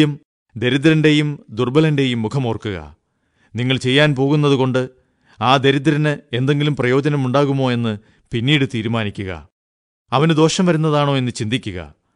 ദരിദ്രന്റെയും ദുർബലന്റെയും മുഖമോർക്കുക നിങ്ങൾ ചെയ്യാൻ പോകുന്നതുകൊണ്ട് ആ ദരിദ്രന് എന്തെങ്കിലും പ്രയോജനമുണ്ടാകുമോ എന്ന് പിന്നീട് തീരുമാനിക്കുക അവന് ദോഷം വരുന്നതാണോ എന്ന് ചിന്തിക്കുക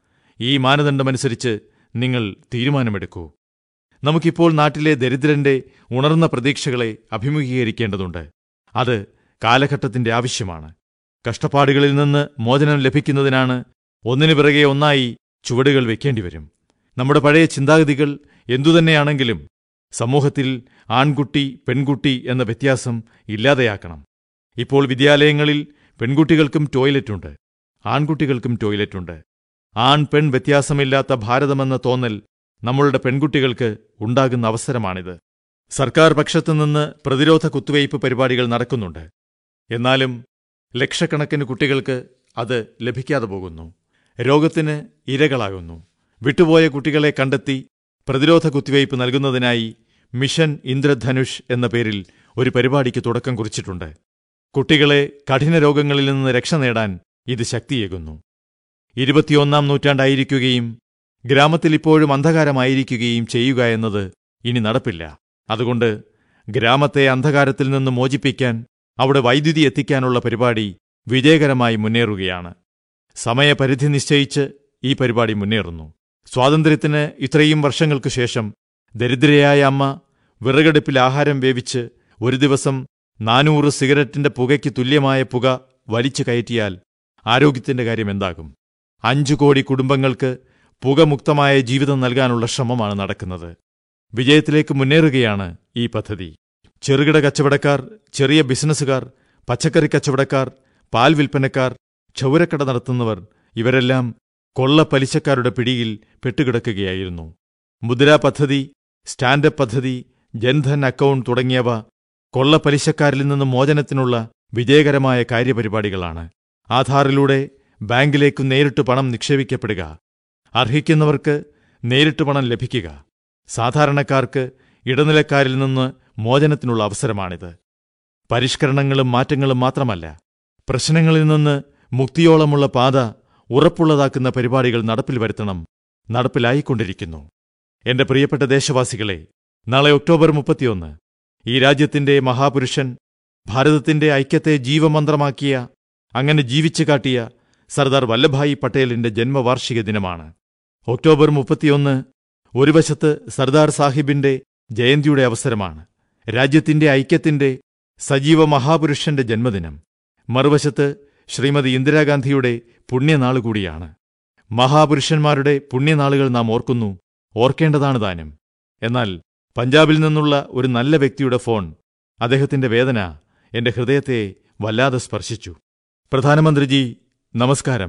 ഈ മാനദണ്ഡമനുസരിച്ച് നിങ്ങൾ തീരുമാനമെടുക്കൂ നമുക്കിപ്പോൾ നാട്ടിലെ ദരിദ്രന്റെ ഉണർന്ന പ്രതീക്ഷകളെ അഭിമുഖീകരിക്കേണ്ടതുണ്ട് അത് കാലഘട്ടത്തിന്റെ ആവശ്യമാണ് കഷ്ടപ്പാടുകളിൽ നിന്ന് മോചനം ലഭിക്കുന്നതിനാണ് ഒന്നിനു പിറകെ ഒന്നായി ചുവടുകൾ വെക്കേണ്ടിവരും നമ്മുടെ പഴയ ചിന്താഗതികൾ എന്തുതന്നെയാണെങ്കിലും സമൂഹത്തിൽ ആൺകുട്ടി പെൺകുട്ടി എന്ന വ്യത്യാസം ഇല്ലാതെയാക്കണം ഇപ്പോൾ വിദ്യാലയങ്ങളിൽ പെൺകുട്ടികൾക്കും ടോയ്ലറ്റുണ്ട് ആൺകുട്ടികൾക്കും ടോയ്ലറ്റുണ്ട് ആൺ പെൺ വ്യത്യാസമില്ലാത്ത ഭാരതമെന്ന തോന്നൽ നമ്മളുടെ പെൺകുട്ടികൾക്ക് ഉണ്ടാകുന്ന അവസരമാണിത് സർക്കാർ പക്ഷത്തുനിന്ന് പ്രതിരോധ കുത്തിവയ്പ് പരിപാടികൾ നടക്കുന്നുണ്ട് എന്നാലും ലക്ഷക്കണക്കിന് കുട്ടികൾക്ക് അത് ലഭിക്കാതെ പോകുന്നു രോഗത്തിന് ഇരകളാകുന്നു വിട്ടുപോയ കുട്ടികളെ കണ്ടെത്തി പ്രതിരോധ കുത്തിവയ്പ് നൽകുന്നതിനായി മിഷൻ ഇന്ദ്രധനുഷ് എന്ന പേരിൽ ഒരു പരിപാടിക്ക് തുടക്കം കുറിച്ചിട്ടുണ്ട് കുട്ടികളെ കഠിന രോഗങ്ങളിൽ നിന്ന് രക്ഷ നേടാൻ ഇത് ശക്തിയേകുന്നു ഇരുപത്തിയൊന്നാം നൂറ്റാണ്ടായിരിക്കുകയും ഗ്രാമത്തിൽ ഇപ്പോഴും അന്ധകാരമായിരിക്കുകയും ചെയ്യുക എന്നത് ഇനി നടപ്പില്ല അതുകൊണ്ട് ഗ്രാമത്തെ അന്ധകാരത്തിൽ നിന്ന് മോചിപ്പിക്കാൻ അവിടെ വൈദ്യുതി എത്തിക്കാനുള്ള പരിപാടി വിജയകരമായി മുന്നേറുകയാണ് സമയപരിധി നിശ്ചയിച്ച് ഈ പരിപാടി മുന്നേറുന്നു സ്വാതന്ത്ര്യത്തിന് ഇത്രയും വർഷങ്ങൾക്കു ശേഷം ദരിദ്രയായ അമ്മ വിറകടുപ്പിൽ ആഹാരം വേവിച്ച് ഒരു ദിവസം നാനൂറ് സിഗരറ്റിന്റെ പുകയ്ക്ക് തുല്യമായ പുക വലിച്ചു കയറ്റിയാൽ ആരോഗ്യത്തിന്റെ കാര്യം എന്താകും അഞ്ചു കോടി കുടുംബങ്ങൾക്ക് പുകമുക്തമായ ജീവിതം നൽകാനുള്ള ശ്രമമാണ് നടക്കുന്നത് വിജയത്തിലേക്ക് മുന്നേറുകയാണ് ഈ പദ്ധതി ചെറുകിട കച്ചവടക്കാർ ചെറിയ ബിസിനസ്സുകാർ പച്ചക്കറി കച്ചവടക്കാർ പാൽ വിൽപ്പനക്കാർ ക്ഷൗരക്കട നടത്തുന്നവർ ഇവരെല്ലാം കൊള്ള പലിശക്കാരുടെ പിടിയിൽ പെട്ടുകിടക്കുകയായിരുന്നു മുദ്രാ പദ്ധതി സ്റ്റാൻഡപ്പ് പദ്ധതി ജൻധൻ അക്കൗണ്ട് തുടങ്ങിയവ കൊള്ള പലിശക്കാരിൽ നിന്ന് മോചനത്തിനുള്ള വിജയകരമായ കാര്യപരിപാടികളാണ് ആധാറിലൂടെ ബാങ്കിലേക്ക് നേരിട്ട് പണം നിക്ഷേപിക്കപ്പെടുക അർഹിക്കുന്നവർക്ക് നേരിട്ട് പണം ലഭിക്കുക സാധാരണക്കാർക്ക് ഇടനിലക്കാരിൽ നിന്ന് മോചനത്തിനുള്ള അവസരമാണിത് പരിഷ്കരണങ്ങളും മാറ്റങ്ങളും മാത്രമല്ല പ്രശ്നങ്ങളിൽ നിന്ന് മുക്തിയോളമുള്ള പാത ഉറപ്പുള്ളതാക്കുന്ന പരിപാടികൾ നടപ്പിൽ വരുത്തണം നടപ്പിലായിക്കൊണ്ടിരിക്കുന്നു എന്റെ പ്രിയപ്പെട്ട ദേശവാസികളെ നാളെ ഒക്ടോബർ മുപ്പത്തിയൊന്ന് ഈ രാജ്യത്തിന്റെ മഹാപുരുഷൻ ഭാരതത്തിന്റെ ഐക്യത്തെ ജീവമന്ത്രമാക്കിയ അങ്ങനെ ജീവിച്ചു കാട്ടിയ സർദാർ വല്ലഭായി പട്ടേലിന്റെ ജന്മവാർഷിക ദിനമാണ് ഒക്ടോബർ മുപ്പത്തിയൊന്ന് ഒരു വശത്ത് സർദാർ സാഹിബിന്റെ ജയന്തിയുടെ അവസരമാണ് രാജ്യത്തിന്റെ ഐക്യത്തിന്റെ സജീവ മഹാപുരുഷന്റെ ജന്മദിനം മറുവശത്ത് ശ്രീമതി ഇന്ദിരാഗാന്ധിയുടെ പുണ്യനാള് കൂടിയാണ് മഹാപുരുഷന്മാരുടെ പുണ്യനാളുകൾ നാം ഓർക്കുന്നു ഓർക്കേണ്ടതാണ് താനും എന്നാൽ പഞ്ചാബിൽ നിന്നുള്ള ഒരു നല്ല വ്യക്തിയുടെ ഫോൺ അദ്ദേഹത്തിന്റെ വേദന എന്റെ ഹൃദയത്തെ വല്ലാതെ സ്പർശിച്ചു പ്രധാനമന്ത്രിജി നമസ്കാരം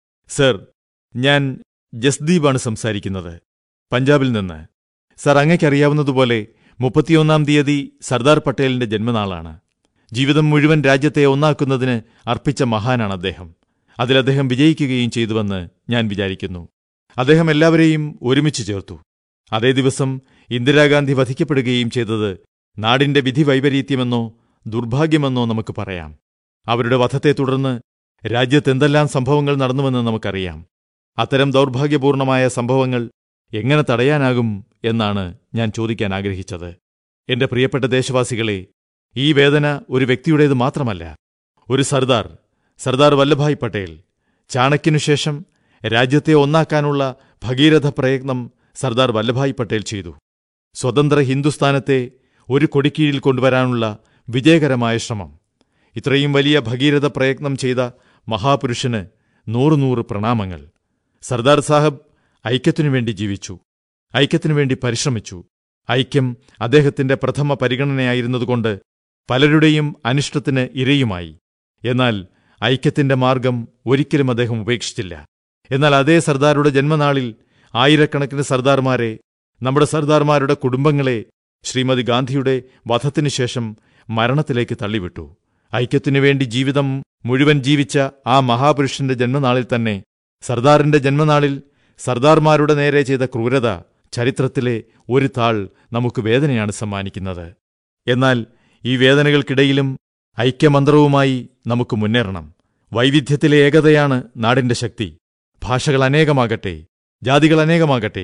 സർ ഞാൻ ജസ്ദീപാണ് സംസാരിക്കുന്നത് പഞ്ചാബിൽ നിന്ന് സർ അങ്ങയ്ക്കറിയാവുന്നതുപോലെ മുപ്പത്തിയൊന്നാം തീയതി സർദാർ പട്ടേലിന്റെ ജന്മനാളാണ് ജീവിതം മുഴുവൻ രാജ്യത്തെ ഒന്നാക്കുന്നതിന് അർപ്പിച്ച മഹാനാണ് അദ്ദേഹം അതിൽ അദ്ദേഹം വിജയിക്കുകയും ചെയ്തുവെന്ന് ഞാൻ വിചാരിക്കുന്നു അദ്ദേഹം എല്ലാവരെയും ഒരുമിച്ച് ചേർത്തു അതേ ദിവസം ഇന്ദിരാഗാന്ധി വധിക്കപ്പെടുകയും ചെയ്തത് നാടിന്റെ വിധി വൈപരീത്യമെന്നോ ദുർഭാഗ്യമെന്നോ നമുക്ക് പറയാം അവരുടെ വധത്തെ തുടർന്ന് രാജ്യത്ത് എന്തെല്ലാം സംഭവങ്ങൾ നടന്നുവെന്ന് നമുക്കറിയാം അത്തരം ദൗർഭാഗ്യപൂർണമായ സംഭവങ്ങൾ എങ്ങനെ തടയാനാകും എന്നാണ് ഞാൻ ചോദിക്കാൻ ആഗ്രഹിച്ചത് എന്റെ പ്രിയപ്പെട്ട ദേശവാസികളെ ഈ വേദന ഒരു വ്യക്തിയുടേത് മാത്രമല്ല ഒരു സർദാർ സർദാർ വല്ലഭായ് പട്ടേൽ ചാണക്യനു ശേഷം രാജ്യത്തെ ഒന്നാക്കാനുള്ള ഭഗീരഥ പ്രയത്നം സർദാർ വല്ലഭായ് പട്ടേൽ ചെയ്തു സ്വതന്ത്ര ഹിന്ദുസ്ഥാനത്തെ ഒരു കൊടിക്കീഴിൽ കൊണ്ടുവരാനുള്ള വിജയകരമായ ശ്രമം ഇത്രയും വലിയ ഭഗീരഥ പ്രയത്നം ചെയ്ത മഹാപുരുഷന് നൂറ് നൂറ് പ്രണാമങ്ങൾ സർദാർ സാഹബ് ഐക്യത്തിനു വേണ്ടി ജീവിച്ചു ഐക്യത്തിനു വേണ്ടി പരിശ്രമിച്ചു ഐക്യം അദ്ദേഹത്തിന്റെ പ്രഥമ പരിഗണനയായിരുന്നതുകൊണ്ട് പലരുടെയും അനിഷ്ടത്തിന് ഇരയുമായി എന്നാൽ ഐക്യത്തിന്റെ മാർഗം ഒരിക്കലും അദ്ദേഹം ഉപേക്ഷിച്ചില്ല എന്നാൽ അതേ സർദാറുടെ ജന്മനാളിൽ ആയിരക്കണക്കിന് സർദാർമാരെ നമ്മുടെ സർദാർമാരുടെ കുടുംബങ്ങളെ ശ്രീമതി ഗാന്ധിയുടെ വധത്തിനു ശേഷം മരണത്തിലേക്ക് തള്ളിവിട്ടു ഐക്യത്തിനു വേണ്ടി ജീവിതം മുഴുവൻ ജീവിച്ച ആ മഹാപുരുഷന്റെ ജന്മനാളിൽ തന്നെ സർദാറിന്റെ ജന്മനാളിൽ സർദാർമാരുടെ നേരെ ചെയ്ത ക്രൂരത ചരിത്രത്തിലെ ഒരു താൾ നമുക്ക് വേദനയാണ് സമ്മാനിക്കുന്നത് എന്നാൽ ഈ വേദനകൾക്കിടയിലും ഐക്യമന്ത്രവുമായി നമുക്ക് മുന്നേറണം വൈവിധ്യത്തിലെ ഏകതയാണ് നാടിന്റെ ശക്തി ഭാഷകൾ അനേകമാകട്ടെ ജാതികൾ അനേകമാകട്ടെ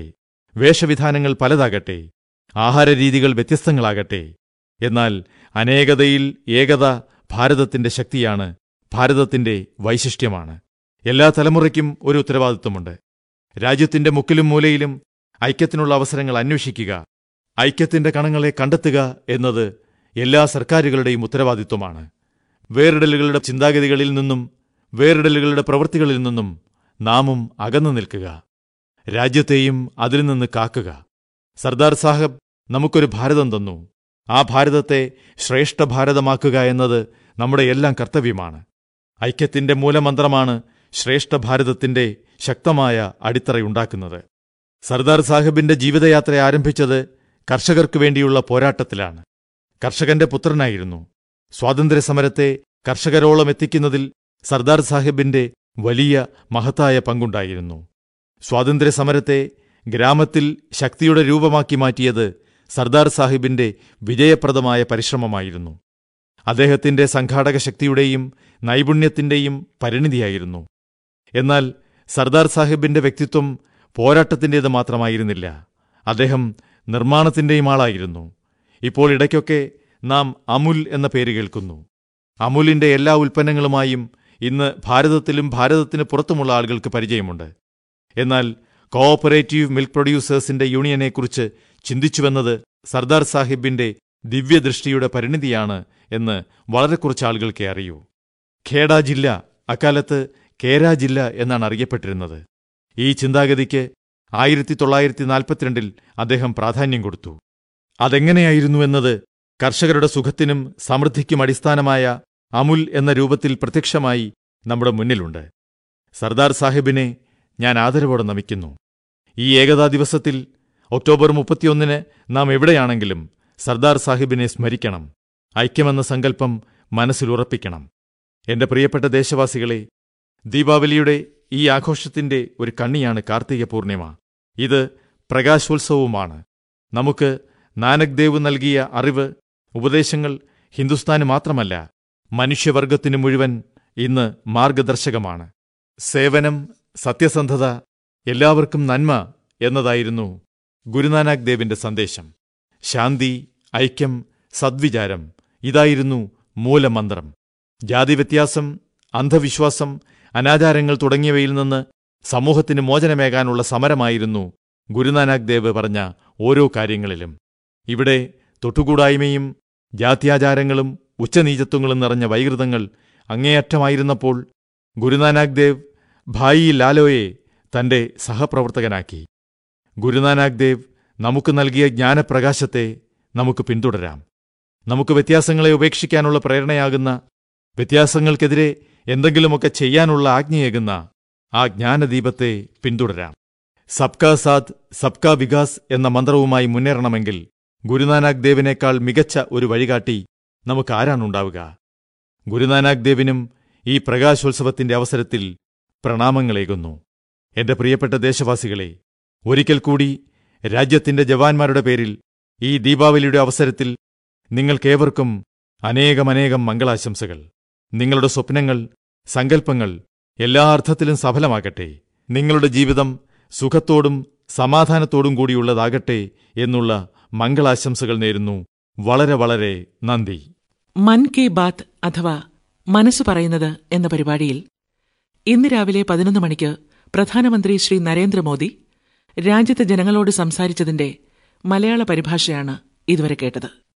വേഷവിധാനങ്ങൾ പലതാകട്ടെ ആഹാരരീതികൾ വ്യത്യസ്തങ്ങളാകട്ടെ എന്നാൽ അനേകതയിൽ ഏകത ഭാരതത്തിന്റെ ശക്തിയാണ് ഭാരതത്തിന്റെ വൈശിഷ്ട്യമാണ് എല്ലാ തലമുറയ്ക്കും ഒരു ഉത്തരവാദിത്വമുണ്ട് രാജ്യത്തിന്റെ മുക്കിലും മൂലയിലും ഐക്യത്തിനുള്ള അവസരങ്ങൾ അന്വേഷിക്കുക ഐക്യത്തിന്റെ കണങ്ങളെ കണ്ടെത്തുക എന്നത് എല്ലാ സർക്കാരുകളുടെയും ഉത്തരവാദിത്വമാണ് വേറിടലുകളുടെ ചിന്താഗതികളിൽ നിന്നും വേറിടലുകളുടെ പ്രവൃത്തികളിൽ നിന്നും നാമും അകന്നു നിൽക്കുക രാജ്യത്തെയും അതിൽ നിന്ന് കാക്കുക സർദാർ സാഹബ് നമുക്കൊരു ഭാരതം തന്നു ആ ഭാരതത്തെ ശ്രേഷ്ഠ ഭാരതമാക്കുക എന്നത് നമ്മുടെ എല്ലാം കർത്തവ്യമാണ് ഐക്യത്തിന്റെ മൂലമന്ത്രമാണ് ശ്രേഷ്ഠ ഭാരതത്തിന്റെ ശക്തമായ അടിത്തറയുണ്ടാക്കുന്നത് സർദാർ സാഹിബിന്റെ ജീവിതയാത്ര ആരംഭിച്ചത് കർഷകർക്കു വേണ്ടിയുള്ള പോരാട്ടത്തിലാണ് കർഷകന്റെ പുത്രനായിരുന്നു സ്വാതന്ത്ര്യസമരത്തെ കർഷകരോളം എത്തിക്കുന്നതിൽ സർദാർ സാഹിബിന്റെ വലിയ മഹത്തായ പങ്കുണ്ടായിരുന്നു സ്വാതന്ത്ര്യസമരത്തെ ഗ്രാമത്തിൽ ശക്തിയുടെ രൂപമാക്കി മാറ്റിയത് സർദാർ സാഹിബിന്റെ വിജയപ്രദമായ പരിശ്രമമായിരുന്നു അദ്ദേഹത്തിന്റെ സംഘാടക ശക്തിയുടെയും നൈപുണ്യത്തിന്റെയും പരിണിതിയായിരുന്നു എന്നാൽ സർദാർ സാഹിബിന്റെ വ്യക്തിത്വം പോരാട്ടത്തിന്റേത് മാത്രമായിരുന്നില്ല അദ്ദേഹം നിർമ്മാണത്തിന്റെയും ആളായിരുന്നു ഇപ്പോൾ ഇടയ്ക്കൊക്കെ നാം അമുൽ എന്ന പേര് കേൾക്കുന്നു അമുലിന്റെ എല്ലാ ഉൽപ്പന്നങ്ങളുമായും ഇന്ന് ഭാരതത്തിലും ഭാരതത്തിന് പുറത്തുമുള്ള ആളുകൾക്ക് പരിചയമുണ്ട് എന്നാൽ കോഓപ്പറേറ്റീവ് മിൽക്ക് പ്രൊഡ്യൂസേഴ്സിന്റെ യൂണിയനെക്കുറിച്ച് ചിന്തിച്ചുവെന്നത് സർദാർ സാഹിബിന്റെ ദിവ്യദൃഷ്ടിയുടെ പരിണിതിയാണ് എന്ന് വളരെ കുറച്ച് ആളുകൾക്കേ അറിയൂ ഖേഡ ജില്ല അക്കാലത്ത് കേര ജില്ല എന്നാണ് അറിയപ്പെട്ടിരുന്നത് ഈ ചിന്താഗതിക്ക് ആയിരത്തി തൊള്ളായിരത്തി നാൽപ്പത്തിരണ്ടിൽ അദ്ദേഹം പ്രാധാന്യം കൊടുത്തു അതെങ്ങനെയായിരുന്നുവെന്നത് കർഷകരുടെ സുഖത്തിനും സമൃദ്ധിക്കും അടിസ്ഥാനമായ അമുൽ എന്ന രൂപത്തിൽ പ്രത്യക്ഷമായി നമ്മുടെ മുന്നിലുണ്ട് സർദാർ സാഹിബിനെ ഞാൻ ആദരവോടെ നമിക്കുന്നു ഈ ഏകതാ ദിവസത്തിൽ ഒക്ടോബർ മുപ്പത്തിയൊന്നിന് നാം എവിടെയാണെങ്കിലും സർദാർ സാഹിബിനെ സ്മരിക്കണം ഐക്യമെന്ന സങ്കല്പം മനസ്സിലുറപ്പിക്കണം എന്റെ പ്രിയപ്പെട്ട ദേശവാസികളെ ദീപാവലിയുടെ ഈ ആഘോഷത്തിന്റെ ഒരു കണ്ണിയാണ് കാർത്തിക പൂർണിമ ഇത് പ്രകാശോത്സവവുമാണ് നമുക്ക് നാനക് ദേവ് നൽകിയ അറിവ് ഉപദേശങ്ങൾ ഹിന്ദുസ്ഥാന് മാത്രമല്ല മനുഷ്യവർഗത്തിനു മുഴുവൻ ഇന്ന് മാർഗദർശകമാണ് സേവനം സത്യസന്ധത എല്ലാവർക്കും നന്മ എന്നതായിരുന്നു ഗുരുനാനാക് ദേവിന്റെ സന്ദേശം ശാന്തി ഐക്യം സദ്വിചാരം ഇതായിരുന്നു മൂലമന്ത്രം ജാതിവ്യത്യാസം അന്ധവിശ്വാസം അനാചാരങ്ങൾ തുടങ്ങിയവയിൽ നിന്ന് സമൂഹത്തിന് മോചനമേകാനുള്ള സമരമായിരുന്നു ഗുരുനാനാക് ദേവ് പറഞ്ഞ ഓരോ കാര്യങ്ങളിലും ഇവിടെ തൊട്ടുകൂടായ്മയും ജാത്യാചാരങ്ങളും ഉച്ചനീചത്വങ്ങളും നിറഞ്ഞ വൈകൃതങ്ങൾ അങ്ങേയറ്റമായിരുന്നപ്പോൾ ഗുരുനാനാക് ദേവ് ഭായി ലാലോയെ തന്റെ സഹപ്രവർത്തകനാക്കി ഗുരുനാനാക് ദേവ് നമുക്ക് നൽകിയ ജ്ഞാനപ്രകാശത്തെ നമുക്ക് പിന്തുടരാം നമുക്ക് വ്യത്യാസങ്ങളെ ഉപേക്ഷിക്കാനുള്ള പ്രേരണയാകുന്ന വ്യത്യാസങ്ങൾക്കെതിരെ എന്തെങ്കിലുമൊക്കെ ചെയ്യാനുള്ള ആജ്ഞയേകുന്ന ആ ജ്ഞാനദീപത്തെ പിന്തുടരാം സബ്കാ സാഥ് സബ്കാ വികാസ് എന്ന മന്ത്രവുമായി മുന്നേറണമെങ്കിൽ ഗുരുനാനാക് ദേവിനേക്കാൾ മികച്ച ഒരു വഴികാട്ടി നമുക്കാരാണുണ്ടാവുക ഗുരുനാനാക് ദേവിനും ഈ പ്രകാശോത്സവത്തിന്റെ അവസരത്തിൽ പ്രണാമങ്ങളേകുന്നു എന്റെ പ്രിയപ്പെട്ട ദേശവാസികളെ ഒരിക്കൽ കൂടി രാജ്യത്തിന്റെ ജവാന്മാരുടെ പേരിൽ ഈ ദീപാവലിയുടെ അവസരത്തിൽ നിങ്ങൾക്കേവർക്കും അനേകമനേകം മംഗളാശംസകൾ നിങ്ങളുടെ സ്വപ്നങ്ങൾ സങ്കല്പങ്ങൾ എല്ലാ അർത്ഥത്തിലും സഫലമാകട്ടെ നിങ്ങളുടെ ജീവിതം സുഖത്തോടും സമാധാനത്തോടും കൂടിയുള്ളതാകട്ടെ എന്നുള്ള മംഗളാശംസകൾ നേരുന്നു വളരെ വളരെ നന്ദി മൻ കി ബാത്ത് അഥവാ മനസ്സ് പറയുന്നത് എന്ന പരിപാടിയിൽ ഇന്ന് രാവിലെ പതിനൊന്ന് മണിക്ക് പ്രധാനമന്ത്രി ശ്രീ നരേന്ദ്രമോദി രാജ്യത്തെ ജനങ്ങളോട് സംസാരിച്ചതിന്റെ മലയാള പരിഭാഷയാണ് ഇതുവരെ കേട്ടത്